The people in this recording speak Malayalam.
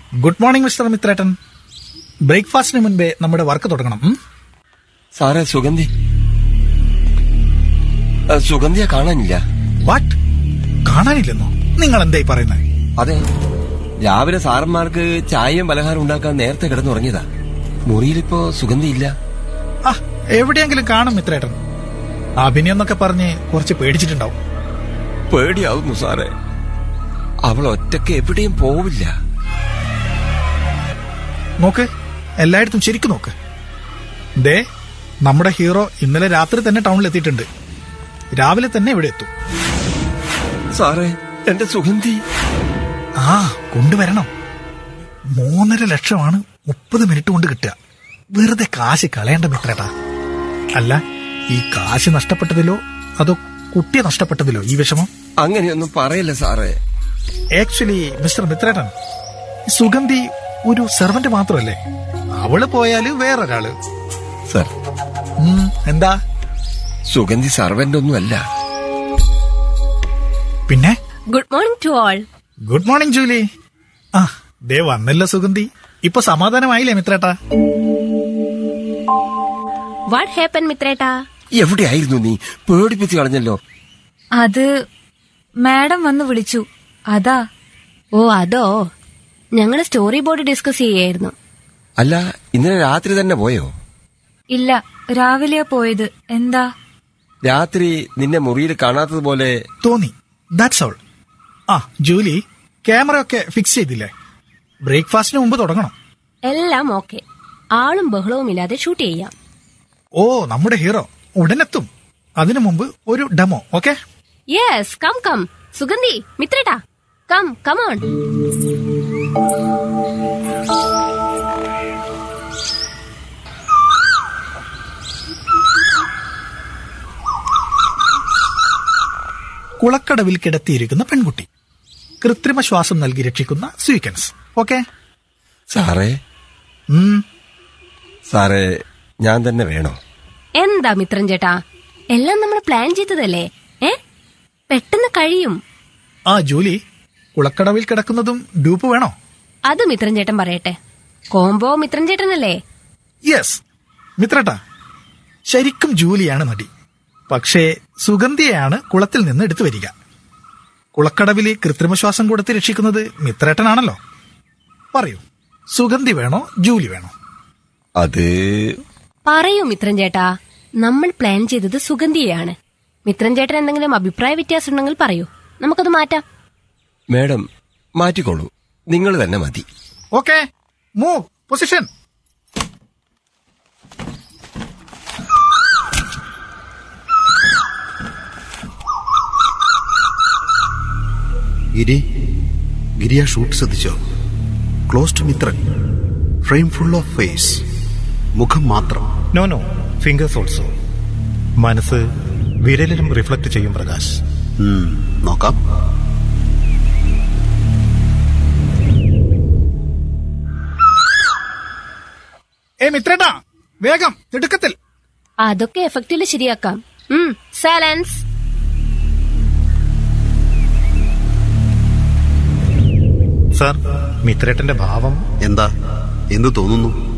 ഗുഡ് മോർണിംഗ് മിസ്റ്റർ മിത്രേട്ടൻ ബ്രേക്ക്ഫാസ്റ്റിന് മുൻപേ നമ്മുടെ വർക്ക് തുടങ്ങണം ഉം? സാറേ സുഗന്ധി ആ, സുഗന്ധിയെ കാണാനില്ല വാട്ട് കാണാനില്ലെന്നോ നിങ്ങൾ എന്തായി പറയുന്നത് അതെ രാവിലെ സാറന്മാർക്ക് ചായയും പലഹാരം ഉണ്ടാക്കാൻ നേരത്തെ കിടന്നുറങ്ങിയതാ മുറിയിലിപ്പോ സുഗന്ധി ഇല്ല ആ എവിടെയെങ്കിലും കാണും മിത്രേട്ടൻ അഭിനയം എന്നൊക്കെ പറഞ്ഞ് കുറച്ച് പേടിച്ചിട്ടുണ്ടാവും പേടിയാവുന്നു സാറേ അവൾ ഒറ്റയ്ക്ക് എവിടെയും പോവില്ല നോക്ക് എല്ലായിടത്തും ശരിക്കും നോക്ക് ദേ നമ്മുടെ ഹീറോ ഇന്നലെ രാത്രി തന്നെ ടൗണിൽ എത്തിയിട്ടുണ്ട് രാവിലെ തന്നെ ഇവിടെ എത്തും സാറേ എന്റെ സുഗന്ധി ആ കൊണ്ടുവരണം മൂന്നര ലക്ഷമാണ് മുപ്പത് മിനിറ്റ് കൊണ്ട് കിട്ടുക വെറുതെ കാശ് കളയേണ്ട മിത്രേട്ടാ അല്ല ഈ കാശ് നഷ്ടപ്പെട്ടതിലോ അതോ കുട്ടിയെ നഷ്ടപ്പെട്ടതിലോ ഈ വിഷമം അങ്ങനെയൊന്നും പറയല്ല സാറേ ആക്ച്വലി മിസ്റ്റർ മിത്രേട്ടൻ സുഗന്ധി ഒരു സെർവന്റ് മാത്രമല്ലേ അവള് പോയാല് വേറൊരാള് സർ ഉം, എന്താ സുഗന്ധി സർവന്റ് ഒന്നുമല്ല പിന്നെ good morning to all good morning Julie ആ ദേ വന്നല്ലോ സുഗന്ധി ഇപ്പൊ സമാധാനമായില്ലേ മിത്രേട്ടാ വാട്ട് ഹാപ്പൻ മിത്രേട്ടാ എവിടെയായിരുന്നു നീ പേടിപ്പിച്ച് കളഞ്ഞല്ലോ അത് മാഡം വന്ന് വിളിച്ചു അതാ ഓ അതോ ഞങ്ങളുടെ സ്റ്റോറി ബോർഡ് ഡിസ്കസ് ചെയ്യായിരുന്നു അല്ല ഇന്നലെ രാത്രി തന്നെ പോയോ ഇല്ല രാവിലെയാ പോയത് എന്താ രാത്രി നിന്നെ മുറിയിൽ കാണാത്തതുപോലെ തോന്നി ദാറ്റ്സ് ഓൾ ആ ജൂലി ക്യാമറ ഒക്കെ ഫിക്സ് ചെയ്തില്ലേ ബ്രേക്ക്ഫാസ്റ്റിന് മുമ്പ് തുടങ്ങണം എല്ലാം ഓക്കെ ആളും ബഹളവും ഇല്ലാതെ ഷൂട്ട് ചെയ്യാം ഓ നമ്മുടെ ഹീറോ ഉടനെത്തും അതിനു മുമ്പ് ഒരു demo okay yes come come Sugandhi മിത്രേട്ടാ കം കമോൺ കുളക്കടവിൽ കിടത്തിയിരിക്കുന്ന പെൺകുട്ടി കൃത്രിമ ശ്വാസം നൽകി രക്ഷിക്കുന്ന സ്വീക്കൻസ് ഓക്കെ സാറേ സാറേ ഞാൻ തന്നെ വേണോ എന്താ മിത്രൻ ചേട്ടാ എല്ലാം നമ്മൾ പ്ലാൻ ചെയ്തതല്ലേ ഏ പെട്ടെന്ന് കഴിയും ആ ജൂലി കുളക്കടവിൽ കിടക്കുന്നതും ഡൂപ്പ് വേണോ അത് മിത്രൻ ചേട്ടൻ പറയട്ടെ കോംബോ മിത്രൻ ചേട്ടനല്ലേ യെസ് മിത്രട്ടാ ശരിക്കും ജൂലിയാണ് നടി പക്ഷേ സുഗന്ധിയെയാണ് കുളത്തിൽ നിന്ന് എടുത്തു വരിക കുളക്കടവിലെ കൃത്രിമശ്വാസം കൊടുത്ത് രക്ഷിക്കുന്നത് മിത്രേട്ടനാണല്ലോ പറയൂ സുഗന്ധി വേണോ ജൂലി വേണോ അത് പറയൂ മിത്രൻ ചേട്ടാ നമ്മൾ പ്ലാൻ ചെയ്തത് സുഗന്ധിയെയാണ് മിത്രൻ ചേട്ടൻ എന്തെങ്കിലും അഭിപ്രായ വ്യത്യാസം ഉണ്ടെങ്കിൽ പറയൂ നമുക്കത് മാറ്റാം മേഡം മാറ്റിക്കോളൂ നിങ്ങൾ തന്നെ മതി okay move position Giri Giri ആ ഷൂട്ട് ശ്രദ്ധിച്ചോ close to Mithran frame full of face മുഖം മാത്രം നോ നോ ഫിംഗേഴ്സ് ഓൾസോ മനസ്സ് വിരലിലും റിഫ്ലക്ട് ചെയ്യും പ്രകാശ് ഉം, നോക്കാം ഏ മിത്രേട്ടാ വേഗം തിടുക്കത്തിൽ അതൊക്കെ എഫക്റ്റില് ശരിയാക്കാം സൈലൻസ് സാർ മിത്രേട്ടന്റെ ഭാവം എന്താ എന്തു തോന്നുന്നു